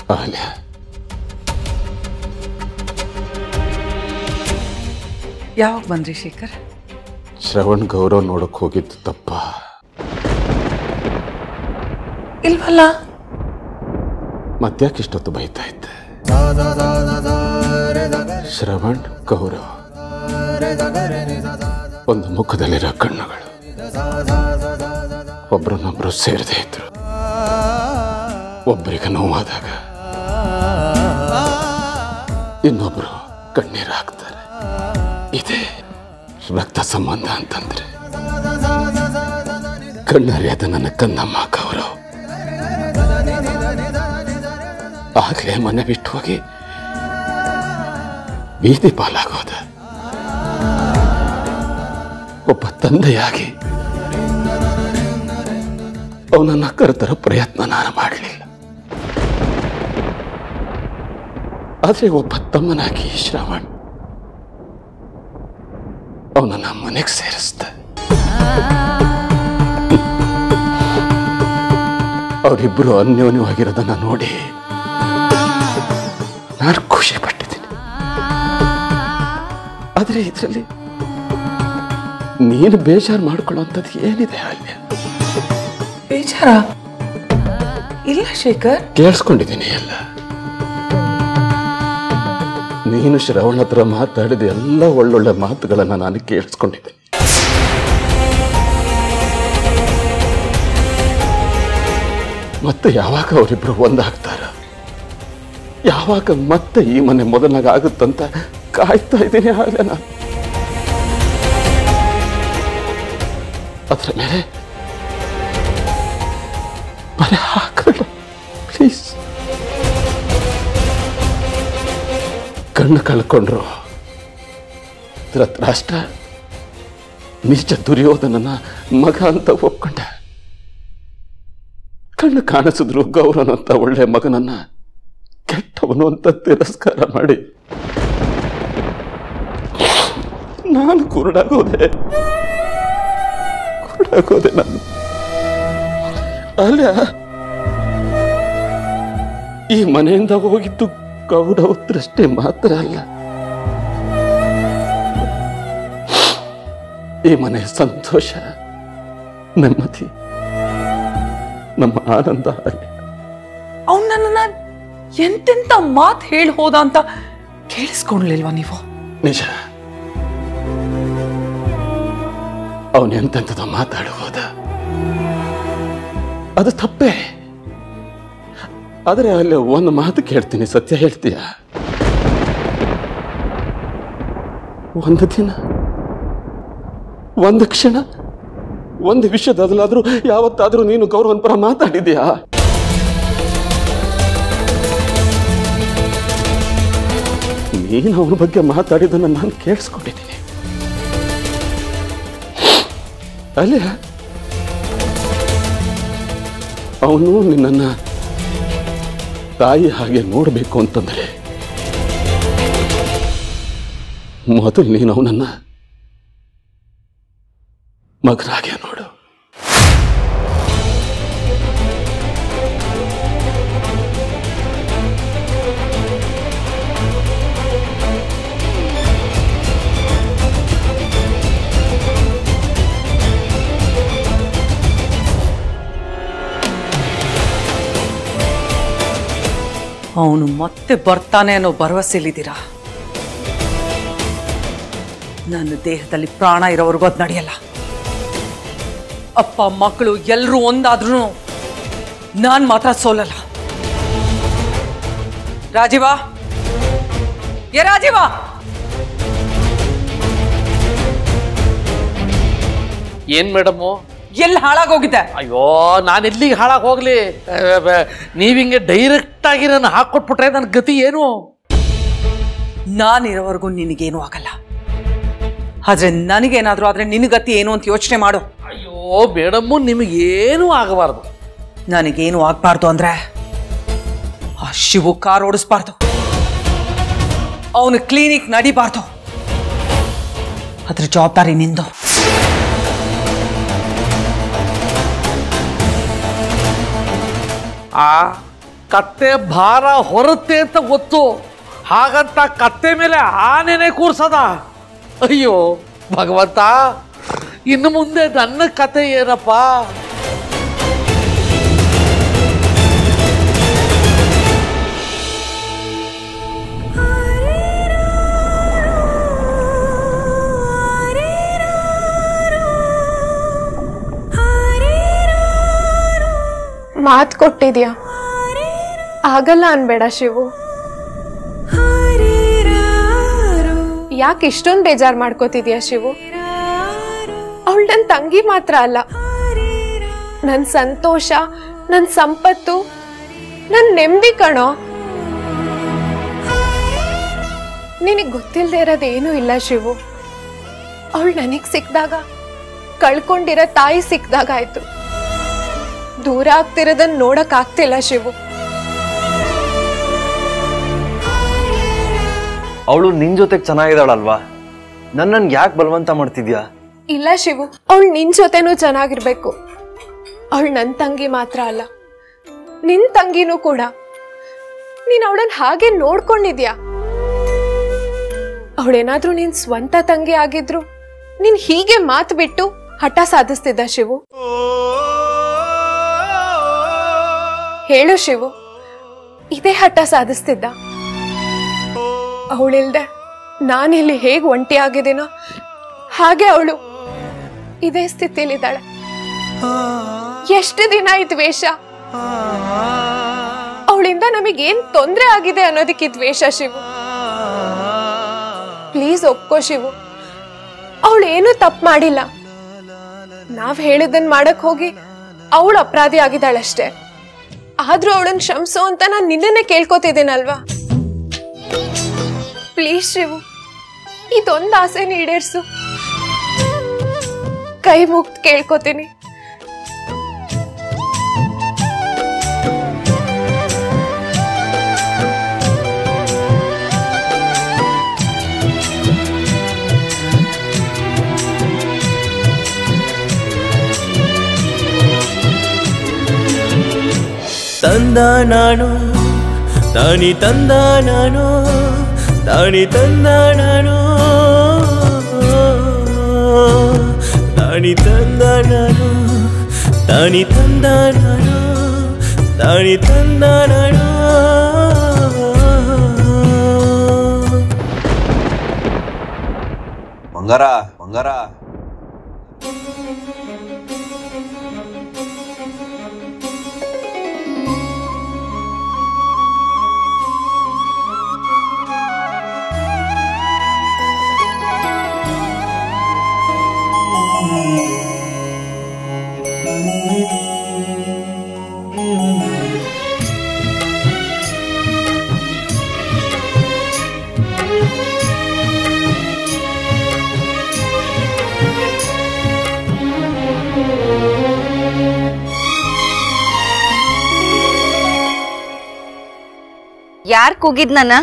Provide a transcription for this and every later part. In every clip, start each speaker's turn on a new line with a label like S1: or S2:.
S1: ಅಹಲ್ಯ
S2: ಯಾವಾಗ ಬಂದ್ರಿ ಶೇಖರ್
S1: ಶ್ರವಣ್ ಗೌರವ್ ನೋಡಕ್ ಹೋಗಿದ್ದು ತಪ್ಪ
S2: ಇಲ್ವಲ್ಲ
S1: ಮತ್ತ್ಯಾಕೆ ಇಷ್ಟೊತ್ತು ಬೈತಾ ಇದ್ದೆ ಶ್ರವಣ್ ಗೌರವ್ ಒಂದು ಮುಖದಲ್ಲಿರೋ ಕಣ್ಣುಗಳು ಒಬ್ರನ್ನೊಬ್ರು ಸೇರದೇ ಇದ್ರು ಒಬ್ಬರಿಗೆ ನೋವಾದಾಗ ಇನ್ನೊಬ್ರು ಕಣ್ಣೀರು ಹಾಕ್ತಾರೆ ಇದೇ ರಕ್ತ ಸಂಬಂಧ ಅಂತಂದ್ರೆ ಕಣ್ಣರಿಯದ ನನ್ನ ಕನ್ನಮ್ಮ ಗೌರವ್ ಆಗ್ಲೇ ಮನೆ ಬಿಟ್ಟು ಹೋಗಿ ಬೀದಿ ಪಾಲಾಗೋದ ಒಬ್ಬ ತಂದೆಯಾಗಿ ಅವನನ್ನ ಕರೆತರೋ ಪ್ರಯತ್ನ ನಾನು ಮಾಡಲಿಲ್ಲ ಆದರೆ ಒಬ್ಬ ತಮ್ಮನಾಗಿ ಶ್ರವಣ್ ಅವನನ್ನ ಮನೆಗೆ ಸೇರಿಸ್ದೆ ಅವರಿಬ್ಬರು ಅನ್ಯೋನ್ಯವಾಗಿರೋದನ್ನ ನೋಡಿ ನಾನು ಖುಷಿ ಪಟ್ಟಿದ್ದೀನಿ ಆದರೆ ಇದರಲ್ಲಿ ನೀನು ಬೇಜಾರು ಮಾಡ್ಕೊಳ್ಳೋಂಥದ್ದು ಏನಿದೆ ಅಲ್ಯ
S2: ಬೇಜಾರ ಇಲ್ಲ ಶೇಖರ್
S1: ಕೇಳಿಸ್ಕೊಂಡಿದ್ದೀನಿ ಎಲ್ಲ ನೀನು ಶ್ರವಣ ಹತ್ರ ಮಾತಾಡಿದ ಎಲ್ಲ ಒಳ್ಳೊಳ್ಳೆ ಮಾತುಗಳನ್ನು ನಾನು ಕೇಳಿಸ್ಕೊಂಡಿದ್ದೀನಿ ಮತ್ತೆ ಯಾವಾಗ ಅವರಿಬ್ರು ಒಂದಾಗ್ತಾರ ಯಾವಾಗ ಮತ್ತೆ ಈ ಮನೆ ಮೊದಲಾಗ ಆಗುತ್ತಂತ ಕಾಯ್ತಾ ಇದ್ದೀನಿ ಆಗಲೇ ನಾನು ಅದರ ಮೇಲೆ ಬರೀ ಹಾಕಲ್ಲ ಪ್ಲೀಸ್ ಕಣ್ಣು ಕಳ್ಕೊಂಡ್ರು ಧೃತರಾಷ್ಟ್ರ ನಿಜ ದುರ್ಯೋಧನನ ಮಗ ಅಂತ ಒಪ್ಕೊಂಡೆ ಕಣ್ಣು ಕಾಣಿಸಿದ್ರು ಗೌರವನಂತ ಒಳ್ಳೆ ಮಗನನ್ನ ಕೆಟ್ಟವನು ಅಂತ ತಿರಸ್ಕಾರ ಮಾಡಿ ನಾನು ಕುರುಡಾಗೋದೆ ಕುರುಡಾಗೋದೆ ನಾನು ಅಲ್ಲ ಈ ಮನೆಯಿಂದ ಹೋಗಿದ್ದು ಗೌರವ ದೃಷ್ಟಿ ಮಾತ್ರ ಅಲ್ಲ ಈ ಮನೆ ಸಂತೋಷ ನೆಮ್ಮದಿ ನಮ್ಮ ಆನಂದ ಹಾಗೆ
S2: ಅವ್ನು ನನ್ನನ್ನ ಎಂತೆಂತ ಮಾತು ಹೇಳಿ ಹೋದ ಅಂತ ಕೇಳಿಸ್ಕೊಂಡ್ಲಿಲ್ವಾ ನೀವು
S1: ನಿಜ ಅವನು ಎಂತೆಂಥದ ಮಾತಾಡಿ ಹೋದ ಅದು ತಪ್ಪೇ ಆದರೆ ಅಲ್ಲಿ ಒಂದು ಮಾತು ಕೇಳ್ತೀನಿ ಸತ್ಯ ಹೇಳ್ತೀಯ ಒಂದು ದಿನ ಒಂದು ಕ್ಷಣ ಒಂದು ವಿಷಯದಾದ್ರೂ ಯಾವತ್ತಾದ್ರೂ ನೀನು ಗೌರವನ್ ಪರ ಮಾತಾಡಿದ್ಯಾ ನೀನು ಅವನ ಬಗ್ಗೆ ಮಾತಾಡಿದ್ದನ್ನು ನಾನು ಕೇಳಿಸ್ಕೊಂಡಿದ್ದೀನಿ ಅಲ್ಲೇ ಅವನು ನಿನ್ನನ್ನ ತಾಯಿ ಹಾಗೆ ನೋಡಬೇಕು ಅಂತಂದ್ರೆ ಮೊದಲು ನೀನು ಅವನನ್ನ ಮಗನಾಗೆ ನೋಡು
S2: ಅವನು ಮತ್ತೆ ಬರ್ತಾನೆ ಅನ್ನೋ ಭರವಸೆಲಿದ್ದೀರಾ ನನ್ನ ದೇಹದಲ್ಲಿ ಪ್ರಾಣ ಇರೋವರೆಗೂ ಅದು ನಡೆಯಲ್ಲ ಅಪ್ಪ ಮಕ್ಕಳು ಎಲ್ಲರೂ ಒಂದಾದ್ರೂ ನಾನು ಮಾತ್ರ ಸೋಲಲ್ಲ ರಾಜೀವ ಏ ರಾಜೀವ
S3: ಏನ್ ಮೇಡಮು
S2: ಎಲ್ಲಿ ಹಾಳಾಗೋಗಿದೆ
S3: ಅಯ್ಯೋ ನಾನು ಎಲ್ಲಿಗೆ ಹಾಳಾಗಿ ಹೋಗ್ಲಿ ನೀವು ಹಿಂಗೆ ಡೈರೆಕ್ಟ್ ಆಗಿ ನಾನು ಹಾಕೊಟ್ಬಿಟ್ರೆ ನನ್ನ ಗತಿ ಏನು
S2: ನಾನಿರೋವರೆಗೂ ನಿನಗೇನೂ ಆಗಲ್ಲ ಆದ್ರೆ ನನಗೇನಾದ್ರೂ ಆದ್ರೆ ನಿನಗತಿ ಏನು ಅಂತ ಯೋಚನೆ ಮಾಡು
S3: ಅಯ್ಯೋ ಮೇಡಮ್ಮು ನಿಮಗೇನೂ ಆಗಬಾರ್ದು
S2: ನನಗೇನು ಆಗ್ಬಾರ್ದು ಅಂದ್ರೆ ಆ ಶಿವು ಕಾರ್ ಓಡಿಸ್ಬಾರ್ದು ಅವನು ಕ್ಲಿನಿಕ್ ನಡಿಬಾರ್ದು ಅದ್ರ ಜವಾಬ್ದಾರಿ ನಿಂದು
S3: ಆ ಕತ್ತೆ ಭಾರ ಹೊರುತ್ತೆ ಅಂತ ಗೊತ್ತು ಹಾಗಂತ ಕತ್ತೆ ಮೇಲೆ ಆನೆನೆ ಕೂರ್ಸದ ಅಯ್ಯೋ ಭಗವಂತ ಇನ್ನು ಮುಂದೆ ನನ್ನ ಕತೆ ಏನಪ್ಪ
S4: ಮಾತು ಕೊಟ್ಟಿದ್ಯಾ ಆಗಲ್ಲ ಅನ್ಬೇಡ ಶಿವು ಯಾಕೆ ಇಷ್ಟೊಂದು ಬೇಜಾರ್ ಮಾಡ್ಕೋತಿದ್ಯಾ ಶಿವು ಅವಳು ನನ್ನ ತಂಗಿ ಮಾತ್ರ ಅಲ್ಲ ನನ್ನ ಸಂತೋಷ ನನ್ನ ಸಂಪತ್ತು ನನ್ನ ನೆಮ್ಮದಿ ಕಣೋ ನಿನಗೆ ಗೊತ್ತಿಲ್ಲದೆ ಇರೋದೇನೂ ಇಲ್ಲ ಶಿವು ಅವಳು ನನಗೆ ಸಿಕ್ಕಿದಾಗ ಕಳ್ಕೊಂಡಿರೋ ತಾಯಿ ಸಿಕ್ಕಿದಾಗ ಆಯ್ತು ದೂರ ಆಗ್ತಿರೋದನ್ನ ನೋಡಕ್ ಆಗ್ತಿಲ್ಲ ಶಿವು
S5: ಅವಳು ನಿನ್ ಜೊತೆಗೆ ಚೆನ್ನಾಗಿದ್ದಾಳಲ್ವಾ ನನ್ನನ್ನು ಯಾಕೆ ಬಲವಂತ ಮಾಡ್ತಿದ್ಯಾ
S4: ಇಲ್ಲ ಶಿವು ಅವಳು ನಿನ್ ಜೊತೆನೂ ಚೆನ್ನಾಗಿರ್ಬೇಕು ಅವಳು ನನ್ನ ತಂಗಿ ಮಾತ್ರ ಅಲ್ಲ ನಿನ್ ತಂಗಿನೂ ಕೂಡ ನೀನ್ ಅವಳನ್ನ ಹಾಗೆ ನೋಡ್ಕೊಂಡಿದ್ಯಾ ಅವಳೇನಾದ್ರೂ ನಿನ್ ಸ್ವಂತ ತಂಗಿ ಆಗಿದ್ರು ನೀನ್ ಹೀಗೆ ಮಾತು ಬಿಟ್ಟು ಹಠ ಸಾಧಿಸ್ತಿದ್ದ ಶಿವು ಹೇಳು ಶಿವು ಇದೇ ಹಠ ಸಾಧಿಸ್ತಿದ್ದ ಅವಳಿಲ್ದೆ ನಾನಿಲ್ಲಿ ಹೇಗೆ ಒಂಟಿ ಆಗಿದ್ದೀನೋ ಹಾಗೆ ಅವಳು ಇದೇ ಸ್ಥಿತಿಲಿದ್ದಾಳೆ ಎಷ್ಟು ದಿನ ಈ ದ್ವೇಷ ಅವಳಿಂದ ನಮಗೇನ್ ತೊಂದರೆ ಆಗಿದೆ ಅನ್ನೋದಕ್ಕೆ ಈ ದ್ವೇಷ ಶಿವು ಪ್ಲೀಸ್ ಒಪ್ಕೋ ಶಿವು ಅವಳು ಏನು ತಪ್ಪು ಮಾಡಿಲ್ಲ ನಾವ್ ಹೇಳಿದ್ದನ್ ಮಾಡಕ್ ಹೋಗಿ ಅವಳು ಅಪರಾಧಿ ಆಗಿದ್ದಾಳಷ್ಟೇ ಆದ್ರೂ ಅವಳನ್ನ ಕ್ಷಮಿಸು ಅಂತ ನಾನು ನಿನ್ನನ್ನೇ ಕೇಳ್ಕೊತಿದ್ದೀನಲ್ವಾ ಪ್ಲೀಸ್ ಶಿವು ಇದೊಂದು ಆಸೆ ಈಡೇರ್ಸು ಕೈ ಮುಗ್ದು ಕೇಳ್ಕೊತೀನಿ
S6: ತಂದ ನಾನು ತಾನಿ ತಂದ ನಾನು ತಾನಿ ತಂದ ನಾನು ತಾನಿ ತಂದ ನಾನು ತಾನಿ ತಂದ ನಾನು ತಾನಿ ತಂದ ನಾನು
S7: ಬಂಗಾರ ಬಂಗಾರ
S8: ಯಾರ್ ಕೂಗಿದ್ ನನ್ನ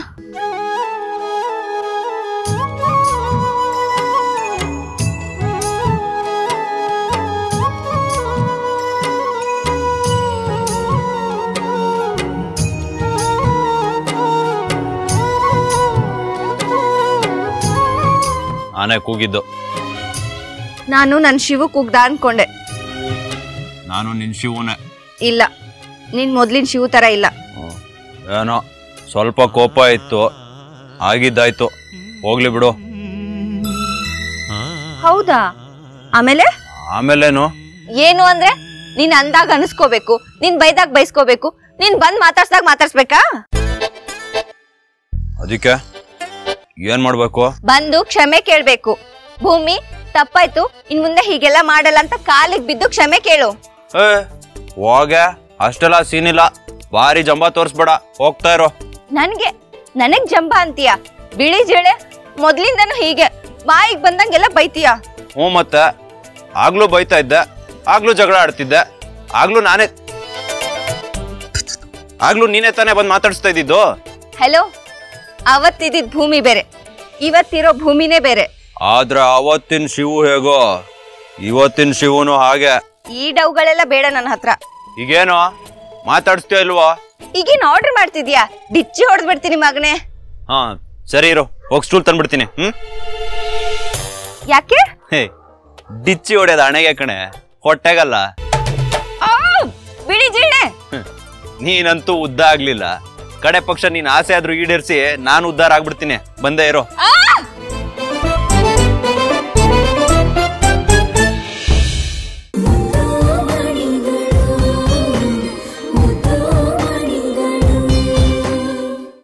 S7: ಆನೆ ಕೂಗಿದ್ದು
S8: ನಾನು ನನ್ ಶಿವು ಕೂಗ್ದ ಅನ್ಕೊಂಡೆ
S7: ನಾನು ನಿನ್ ಶಿವನೇ
S8: ಇಲ್ಲ ನೀನ್ ಮೊದ್ಲಿನ ಶಿವು ತರ ಇಲ್ಲ
S7: ಏನೋ ಸ್ವಲ್ಪ ಕೋಪ ಇತ್ತು ಆಗಿದ್ದಾಯ್ತು ಹೋಗ್ಲಿ ಬಿಡು
S8: ಹೌದಾ ಆಮೇಲೆ
S7: ಆಮೇಲೇನು
S8: ಏನು ಅಂದ್ರೆ ನೀನ್ ಅಂದಾಗ ಅನಿಸ್ಕೋಬೇಕು ನೀನ್ ಬೈದಾಗ ಬೈಸ್ಕೋಬೇಕು ನೀನ್ ಬಂದ್ ಮಾತಾಡ್ಸ್ದಾಗ ಮಾತಾಡ್ಸ್ಬೇಕಾ
S7: ಅದಕ್ಕೆ ಏನ್ ಮಾಡ್ಬೇಕು
S8: ಬಂದು ಕ್ಷಮೆ ಕೇಳ್ಬೇಕು ಭೂಮಿ ತಪ್ಪಾಯ್ತು ಇನ್ ಮುಂದೆ ಹೀಗೆಲ್ಲ ಮಾಡಲ್ಲ ಅಂತ ಕಾಲಿಗೆ ಬಿದ್ದು ಕ್ಷಮೆ ಕೇಳು
S7: ಏ ಹೋಗೆ ಅಷ್ಟೆಲ್ಲ ಸೀನ್ ಇಲ್ಲ ಭಾರಿ ಜಂಬ ತೋರಿಸ್ಬೇಡ ಹೋಗ್ತಾ ಇರೋ
S8: ನನ್ಗೆ ನನಗ್ ಜಂಬ ಅಂತೀಯ ಬಿಳಿ ಜೇಳೆ ಮೊದ್ಲಿಂದನು ಹೀಗೆ ಬಾಯಿಗೆ ಬಂದಂಗೆಲ್ಲ ಬೈತೀಯ
S7: ಹ್ಞೂ ಮತ್ತೆ ಆಗ್ಲೂ ಬೈತಾ ಇದ್ದೆ ಆಗ್ಲೂ ಜಗಳ ಆಡ್ತಿದ್ದೆ ಆಗ್ಲೂ ನಾನೇ ಆಗ್ಲೂ ನೀನೇ ತಾನೇ ಬಂದು ಮಾತಾಡಿಸ್ತಾ ಇದ್ದಿದ್ದು
S8: ಹೆಲೋ ಅವತ್ತಿದ್ದಿದ್ ಭೂಮಿ ಬೇರೆ ಇವತ್ತಿರೋ ಭೂಮಿನೇ ಬೇರೆ
S7: ಆದ್ರೆ ಅವತ್ತಿನ ಶಿವು ಹೇಗೋ ಇವತ್ತಿನ ಶಿವನು ಹಾಗೆ
S8: ಈ ಡೌಗಳೆಲ್ಲ ಬೇಡ ನನ್ನ ಹತ್ರ
S7: ಈಗೇನು ಮಾತಾಡಿಸ್ತೀಯ ಇಲ್ವೋ
S8: ಈಗೇನ್ ಆರ್ಡರ್ ಮಾಡ್ತಿದ್ಯಾ ಡಿಚ್ಚಿ ಹೊಡೆದ್ ಬಿಡ್ತೀನಿ ಮಗನೇ
S7: ಹಾ ಸರಿ ಇರೋ ಹೋಗಿ ಸ್ಟೂಲ್ ತಂದ್ಬಿಡ್ತೀನಿ ಹ್ಮ್
S8: ಯಾಕೆ
S7: ಹೇ ಡಿಚ್ಚಿ ಹೊಡೆಯೋದು ಹಣೆಗೆ ಕಣೆ ಹೊಟ್ಟೆಗಲ್ಲ
S8: ಆ, ಬಿಳಿ ಜಿಳ್ಳೆ
S7: ಹ್ಮ್. ನೀನಂತೂ ಉದ್ದ ಆಗ್ಲಿಲ್ಲ ಕಡೆ ಪಕ್ಷ ನೀನ್ ಆಸೆ ಆದ್ರೂ ಈಡೇರಿಸಿ ನಾನು ಉದ್ಧಾರ ಆಗ್ಬಿಡ್ತೀನಿ ಬಂದೇ ಇರೋ
S8: ಆ